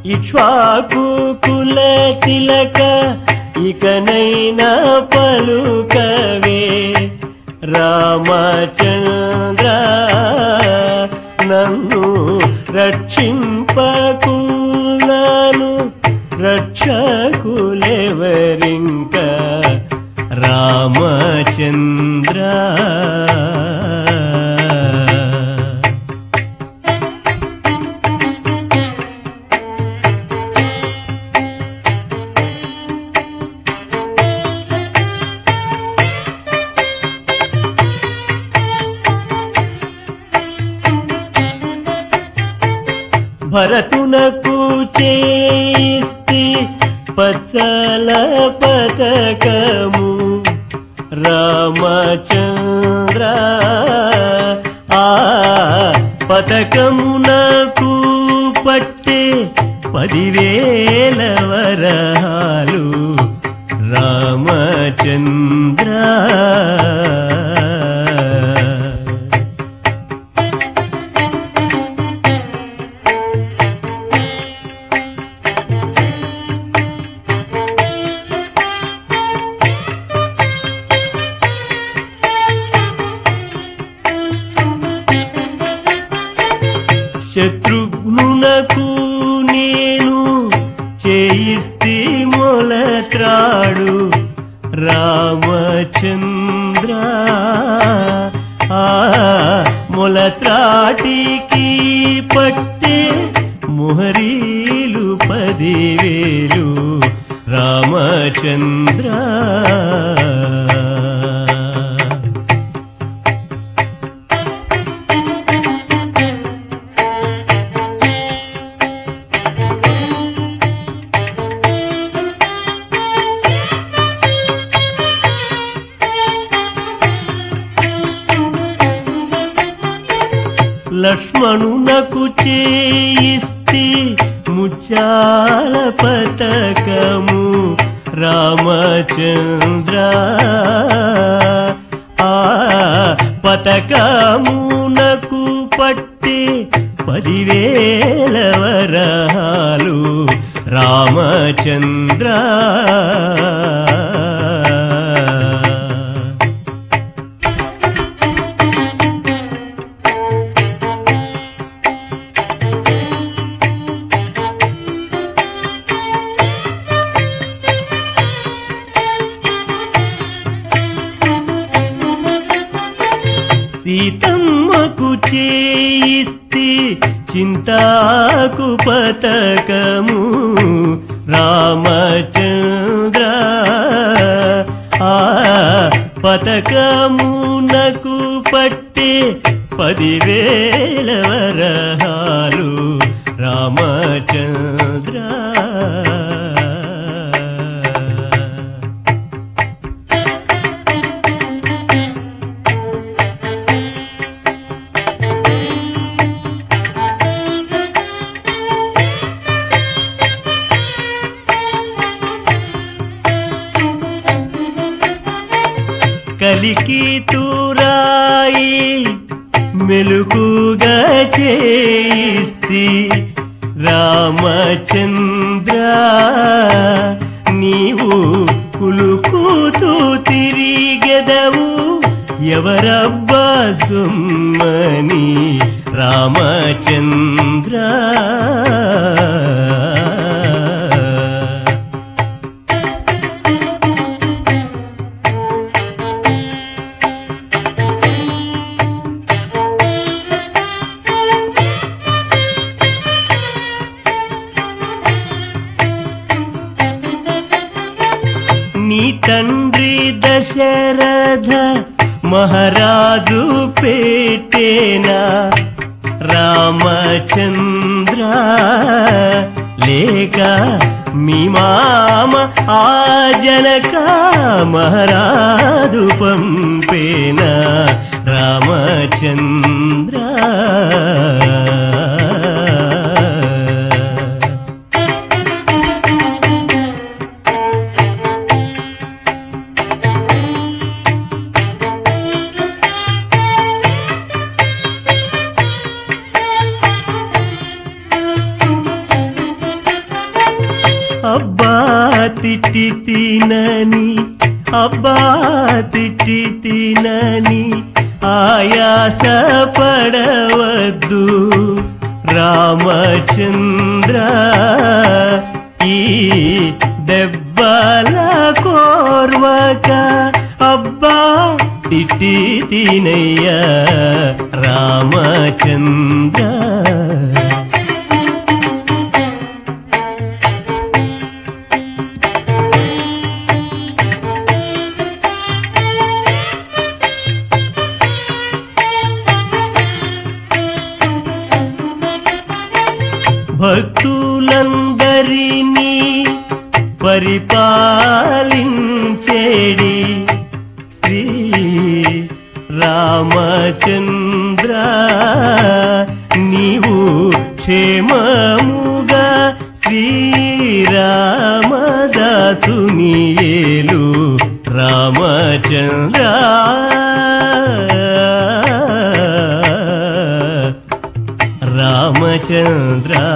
ఇక్ష్వాకు కుల తిలక ఇకనైనా పలుకవే రామచంద్ర నన్ను రక్షింపకున్నాను రక్షకులెవరింక రామచంద్ర భరతునకు చేస్తి పచ్చల పతకము రామచంద్ర ఆ పతకమునకు పట్టే పదివేల వరహాలు రామచంద్ర శత్రుఘ్నునకు నేను చేయిస్తే మొలత్రాడు రామచంద్ర ఆ మొలత్రాటికి పట్టే మొహరీలు పదివేలు రామచంద్ర లక్ష్మణునకు చేయిస్తే ముచ్చాల పతకము రామచంద్ర ఆ పతకమునకు పట్టే పదివేల వరహాలు రామచంద్ర సీతమ్మకు చేయిస్తే చింతాకు పతకము రామచంద్ర ఆ పతకమునకు పట్టే పదివేల వరహాలు రామచంద్ర కలికి తూరాయి మెలుకుగా చేయిస్తి రామచంద్ర నీవు కులుకుతూ తిరిగెదవు ఎవరబ్బా సుమ్మని రామచంద్ర నీ తండ్రి దశరథ మహారాజు పెట్టేనా రామచంద్ర లేక మీ మామ ఆ జనక మహారాజు పంపేనా రామచంద్ర తిట్టి తినని అబ్బా తిట్టి తినని ఆయాస పడవద్దు రామచంద్ర ఈ దెబ్బల కోర్వక అబ్బా తిట్టి తినయ్య రామచంద్ర భక్తులందరినీ పరిపాలించేడి శ్రీ రామచంద్ర నీవు క్షేమముగా శ్రీరామదాసుని ఏలు రామచంద్ర రామచంద్ర